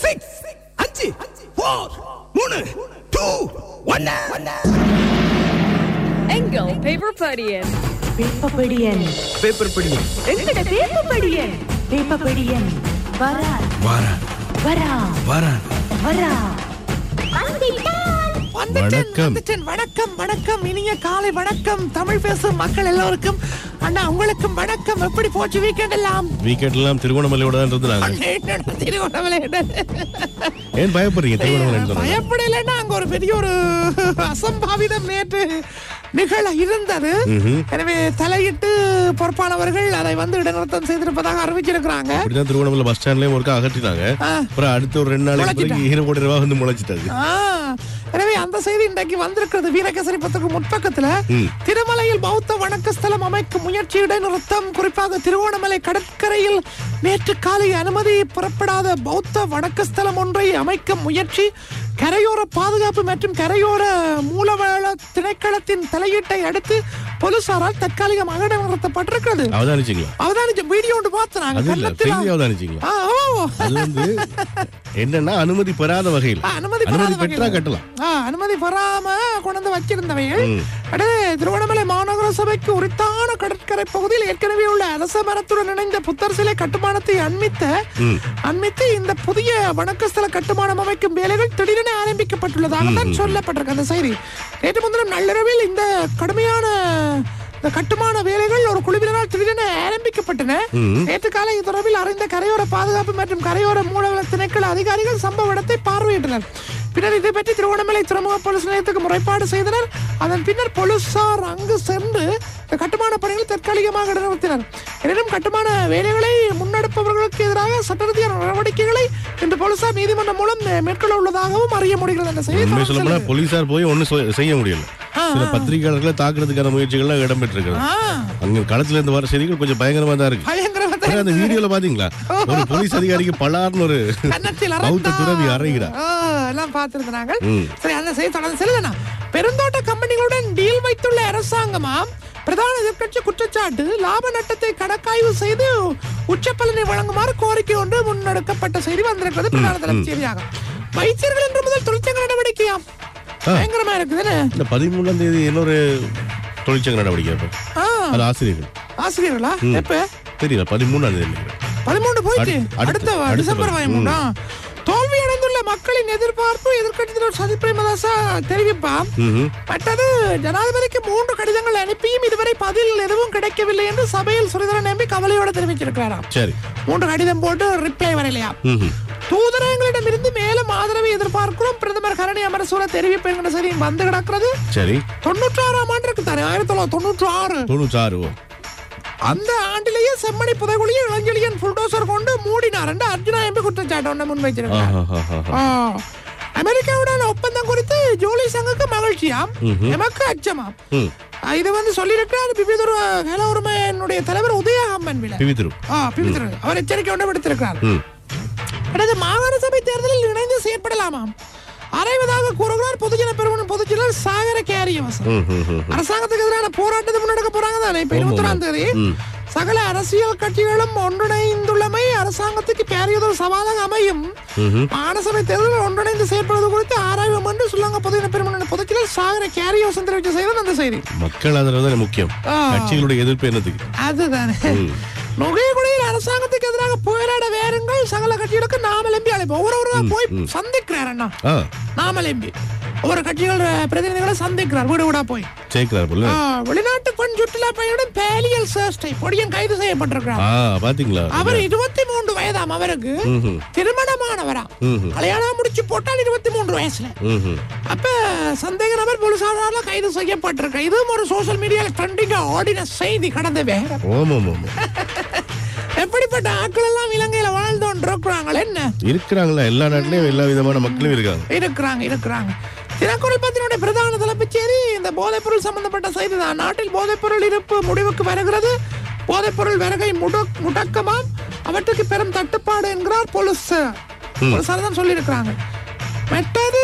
Six அஞ்சு four மூணு two ஒன்னு எங்கள் பேப்பர் படியன் வேப்பப்படியன் பேப்பர் படி எங்கட வேப்பப்படியன் வேப்பப்படியன் வரா வாரா வரா வாரா வரா வணக்கம். வந்துட்டேன் வணக்கம் வணக்கம் இனிய காலை வணக்கம் தமிழ் பேசும் மக்கள் எல்லோருக்கும் அண்ணா உங்களுக்கும் வணக்கம் எப்படி போச்சு வீக்கெண்ட் எல்லாம் வீக்கெண்ட் எல்லாம் திருவண்ணாமலையோட தான் இருந்தாங்க அண்ணே, என்னடா திருவண்ணாமலை என்ன? ஏன் பயப்படுறீங்க திருவண்ணாமலை சொன்னாங்க பயப்படலைன்னா அங்க ஒரு பெரிய ஒரு அசம்பாவிதம் நேற்று நிகழ இருந்தது எனவே தலையிட்டு பொறுப்பானவர்கள் அதை வந்து இடைநிறுத்தம் செய்திருப்பதாக அறிவிச்சிருக்கிறாங்க அப்படிதான் திருவண்ணாமலை பஸ் ஸ்டாண்ட்லயும் ஒருக்கா அகற்றினாங்க ஆ. அப்புறம் அடுத்த ஒரு ரெண்டு நாளைக்கு முளைச்சிட்டா. பிறகு ஈர கோடி ரூபா வந்து முளைச்சிட்டாது ஆ, எனவே அந்த செய்தி இன்றைக்கு வந்திருக்கிறது வீரகேசரி பத்துக்கு முற்பக்கத்துல ம். திருமலையில் பௌத்த வணக்க ஸ்தலம் அமைக்கும் முயற்சி இடைநிறுத்தம் குறிப்பாக திருவோணமலை கடற்கரையில் நேற்று காலை அனுமதி புறப்படாத பௌத்த வணக்க ஸ்தலம் ஒன்றை அமைக்கும் முயற்சி கரையோர பாதுகாப்பு மற்றும் கரையோர மூலவள திணைக்களத்தின் தலையீட்டை அடுத்து போலீசாரால் தற்காலிகமாக இடைநிறுத்தப்பட்டிருக்கிறது அவதானிச்சிங்களா அவதானிச்ச வீடியோ ஒன்று பார்த்து அது இல்ல செய்தி நாங்க அவதானிச்சிங்களா ஆ, ஓ. அது வந்து என்னன்னா அனுமதி பெறாத வகையில் ஆ, அனுமதி அனுமதி பெறாத பெற்றா வகையில. கட்டலாம் ஆ, அனுமதி பெறாம கொண்டு வந்து வச்சிருந்தவைகள் ம். அடுத்து திருவண்ணாமலை மாநகர சபைக்கு உரித்தான கடற்கரை பகுதியில் ஏற்கனவே உள்ள அரச மரத்துடன் இணைந்த புத்தர் சிலை கட்டுமானத்தை அண்மித்த ம். அண்மித்து இந்த புதிய வணக்கஸ்தல கட்டுமானம் அமைக்கும் வேலைகள் திடீரென ஆரம்பிக்கப்பட்டுள்ளதாக தான் சொல்லப்பட்டிருக்கு அந்த செய்தி நேற்று முன்தினம் நள்ளிரவில் இந்த கடுமையான இந்த கட்டுமான வேலைகள் ஒரு குழுவினரால் திடீரென ஆரம்பிக்கப்பட்டன நேற்று காலை இது தொடர்பில் அறிந்த கரையோர பாதுகாப்பு மற்றும் கரையோர மூலவள திணைக்கள அதிகாரிகள் சம்பவ இடத்தை பார்வையிட்டனர் பின்னர் இதை பற்றி திருவண்ணாமலை துறைமுக போலீஸ் நிலையத்துக்கு முறைப்பாடு செய்தனர் அதன் பின்னர் போலீசார் அங்கு சென்று இந்த கட்டுமான பணிகளை தற்காலிகமாக இடைநிறுத்தினர் எனினும் கட்டுமான வேலைகளை முன்னெடுப்பவர்களுக்கு எதிராக சட்டரீதியான நடவடிக்கைகளை இன்று போலீசார் நீதிமன்றம் மூலம் மே- மேற்கொள்ள உள்ளதாகவும் அறிய முடிகிறது அந்த செய்தி உண்மை தொடர்ந்து சொல்ல போனா செல்லுது. போலீசார் போய் ஒண்ணும் செய்ய முடியல சில பத்திரிகையாளர்களை தாக்குறதுக்கான முயற்சிகள்லாம் இடம்பெற்றிருக்கிறது ஆ, அங்க களத்துல இருந்து வர செய்திகள் கொஞ்சம் பயங்கரமா தான் இருக்கு பயங்கரமா அப்புறம் அந்த வீடியோல பாத்தீங்களா ஒரு போலீஸ் அதிகாரிக்கு பலார்னு ஒரு கன்னத்தில் பௌத்த அறைந்தார். துறவி அறைகிறார் ஆ, எல்லாம் பார்த்திருந்தாங்க ம். சரி அந்த செய்தி தொடர்ந்து செல்லுதுண்ணா பெருந்தோட்ட கம்பெனிகளுடன் டீல் வைத்துள்ள அரசாங்கமா பிரதான எதிர்க்கட்சி குற்றச்சாட்டு லாப நட்டத்தை கணக்காய்வு செய்து உச்ச பலனை வழங்குமாறு கோரிக்கை ஒன்று முன்னெடுக்கப்பட்ட செய்தி வந்திருக்கிறது பிரதான தலைப்பு செய்தியாக வைத்தியர்கள் என்று முதல் தொழிற்சங்க நடவடிக்கையாம் பயங்கரமா இருக்குதுன்னு இந்த பதிமூணாம் தேதி இன்னொரு தொழிற்சங்க நடவடிக்கை அப்ப. ஆ, அது ஆசிரியர்கள் ஆசிரியர்களா எப்ப தெரியல பதிமூணாம் தேதி நினைக்கிறேன். பதிமூணு போயிட்டு அடுத்த- அடுத்த- அடுத்த அடுத்த டிசம்பர் வருஷம். பதிமூணா தோல்வி அடைந்துள்ள மக்களின் எதிர்பார்ப்பு எதிர்க்கட்சி தலைவர் சஜித் பிரேமதாசா தெரிவிப்பார் ம்ஹும். மற்றது ஜனாதிபதிக்கு மூன்று கடிதங்கள் அனுப்பியும் இதுவரை பதில் எதுவும் கிடைக்கவில்லை என்று சபையில் சுரிதரன் எம்பி கவலையோடு தெரிவிச்சிருக்கிறாராம் சரி மூன்று கடிதம் போட்டு ரிப்ளை வரலையா ம்ஹும். தூதரங்களிடமிருந்து மேலும் ஆதரவை எதிர்பார்க்கிறோம் பிரதமர் கரணி அமரசூர தெரிவிப்பு என்கிற செய்தி வந்து கிடக்கிறது சரி தொண்ணூற்றி ஆறாம் ஆண்டு இருக்கு தானே ஆயிரத்தி தொள்ளாயிரத்தி தொண்ணூற்றி ஆறு தொண்ணூற்றாறு ஓ. அந்த ஆண்டிலேயே செம்மணி புதைகுழியை இளஞ்செழியன் புல்டோசர் கொண்டு மூடினார் என்று அர்ஜுனா எம்பி குற்றச்சாட்டு ஒன்று முன்வைச்சிருக்கார் ஆஹாஹாஹா. ஆ. அமெரிக்காவுடன் ஒப்பந்தம் குறித்து ஜூலி சங்குக்கு மகிழ்ச்சியாம் எமக்கு அச்சமாம் ம். ஆ, இது வந்து சொல்லியிருக்கிறார் பிபிதுர் ஹேல உரிமையினுடைய தலைவர் உதயகம்மன் விலை பிவி திரு ஆ பிபிதுர் அவர் எச்சரிக்கை ஒன்று விடுத்திருக்கிறார் ம். அடுத்து மாகாண சபை தேர்தலில் இணைந்து செயற்படலாமாம் அரைவதாக கூறுகிறார் பொதுஜன பெருமன் பொதுச்செயலர் சாகர கேரியவசம் ம், ம், ம். அரசாங்கத்துக்கு எதிரான போராட்டத்தை முன்னெடுக்க போறாங்க தானே இப்ப இருபத்தி ஒன்றாம் தேதி சகல அரசியல் கட்சிகளும் ஒன்றிணைந்துள்ளமை அரசாங்கத்துக்கு பெரியதொரு சவாலாக அமையும் மாநசபை தேர்தலில் ஒன்றிணைந்து செயற்படுவது குறித்து ஆராய்வோம் என்று சொல்லுங்க பொதுஜன பெருமன் பொதுச்செயலர் சாகர கேரியவசம் தெரிவித்த செய்வது அந்த செய்தி மக்கள் ஆதரவு தான் முக்கியம் ஆ. கட்சிகளுடைய எதிர்ப்பு என்னத்துக்கு அதுதானே நுகைகுடியில் அரசாங்கத்துக்கு எதிராக போராட வேறுங்கள் சகல கட்சிகளுக்கு நாமல் எம்பி அழைப்போம் ஒவ்வொருவரா போய் சந்திக்கிறார் அண்ணா ஆ நாமல் எம்பி ஒவ்வொரு கட்சிகள் பிரதிநிதிகளை சந்திக்கிறார் வீடு வீடா போய் சேர்க்கிறார் போல ஆ, வெளிநாட்டு பெண் சுற்றுலா பயணியுடன் பேலியல் சேஷ்டை பொடியன் கைது செய்யப்பட்டிருக்கிறார் ஆ பாத்தீங்களா அவர் இருபத்தி மூன்று வயதாம் அவருக்கு ம்ஹும். திருமணமானவரா ம்ஹும். கல்யாணம் முடிச்சு போட்டால் இருபத்தி மூன்று வயசுல ம்ஹும். அப்ப சந்தேக நபர் போலீசாரால கைது செய்யப்பட்டிருக்க இதுவும் ஒரு சோஷியல் மீடியால ட்ரெண்டிங்கா ஓடின செய்தி கடந்த வேற ஓம் ஓம் ஓம் எப்படிப்பட்ட ஆட்கள் எல்லாம் இலங்கையில வாழ்ந்து கொண்டிருக்கிறாங்களே என்ன இருக்கிறாங்களா எல்லா நாட்டிலயும் எல்லா விதமான மக்களும் இருக்காங்க இருக்கிறாங்க இருக்கிறாங்க தினக்குரல் பத்தினுடைய பிரதான தலைப்புச் செய்தி இந்த போதைப்பொருள் சம்பந்தப்பட்ட செய்தி தான் நாட்டில் போதைப்பொருள் இருப்பு முடிவுக்கு வருகிறது போதைப்பொருள் வருகை முட முடக்கமாம் அவற்றுக்கு பெரும் தட்டுப்பாடு என்கிறார் போலீஸ் போலீசார் தான் சொல்லியிருக்கிறாங்க மற்றது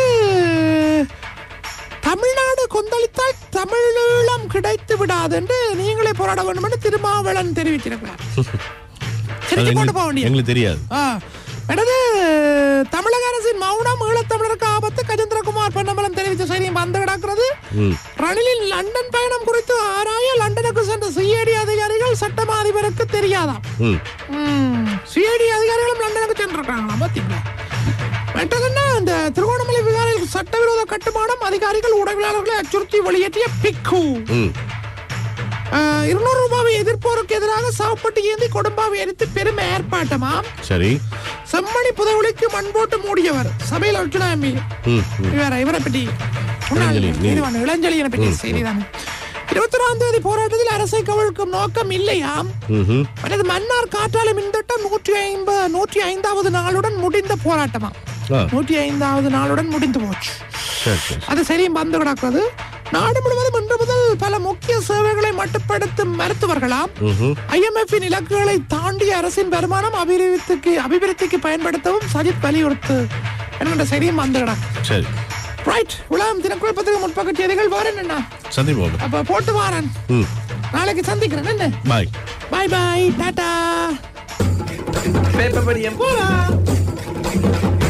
தமிழ்நாடு கொந்தளித்தால் தமிழீழம் கிடைத்து விடாது என்று நீங்களே போராட வேண்டும் என்று திருமாவளவன் தெரிவிச்சிருக்கிறார் அது சிரிச்சு கொண்டு போக எங்களுக்கு வேண்டியது எங்களுக்கு தெரியாது ஆ, அடுத்து தமிழக அரசின் மௌனம் ஈழத்தமிழருக்கு ஆபத்து கஜேந்திரகுமார் பொன்னம்பலம் தெரிவித்த செய்தியும் வந்து கிடக்கிறது ம் ரணிலின் லண்டன் பயணம் குறித்து ஆராய லண்டனுக்கு சென்ற சிஐடி அதிகாரிகள் சட்டமா அதிபருக்கு தெரியாதாம் ம் சிஐடி அதிகாரிகளும் லண்டனுக்கு சென்றிருக்காங்களா பாத்தீங்களா மற்றதுன்னா இந்த திருகோணமலை விகாரையில் சட்டவிரோத கட்டுமானம் அதிகாரிகள் உடவியலாளர்களை அச்சுறுத்தி வெளியேற்றிய பிக்கு ம் ஆஹ், இருநூறு ரூபாவை எதிர்ப்போருக்கு எதிராக சாப்பிட்டு ஏந்தி கொடும்பாவை எரித்து பெரும் ஏற்பாட்டமாம் சரி செம்மணி புதவுளிக்கு மண் போட்டு மூடியவர் சபையில் அர்ஜுனா எம்பி ம் ம் இவரை இவரை பற்றி முன்னாள் இளஞ்செழியன், நீதி. நீதிவான் இளஞ்செழியனை பற்றி செய்திதான் இருபத்தி ஒராம் தேதி போராட்டத்தில் அரசை கவிழ்க்கும் நோக்கம் இல்லையாம் ம் மற்றது மன்னார் காற்றாலை மின்திட்டம் நூற்றி ஐம்பது நூற்றி ஐந்தாவது நாளுடன் முடிந்த போராட்டமா ஆ நூற்றி ஐந்தாவது நாளுடன் முடிந்து போச்சு சரி சரி அது சரியும் வந்து கிடக்கிறது நாடு முழுவதும் இன்று முதல் பல முக்கிய சேவைகளை மட்டுப்படுத்தும் மருத்துவர்களாம் ம் ஐஎம்எஃப்பின் இலக்குகளை தாண்டிய அரசின் வருமானம் அபிவிருத்திக்கு அபிவிருத்திக்கு பயன்படுத்தவும் சஜித் வலியுறுத்து என்கின்ற செய்தியும் வந்து கிடக்கு சரி ரைட் உலகம் தினக்குழப்பத்துக்கு முற்பக்க செய்திகள் வரேன் என்ன சந்திப்போம் அப்ப போட்டு வாரன் ம் நாளைக்கு சந்திக்கிறேன் என்ன பாய் பாய் பாய் டாடா பேப்பர் படியம் போலாம்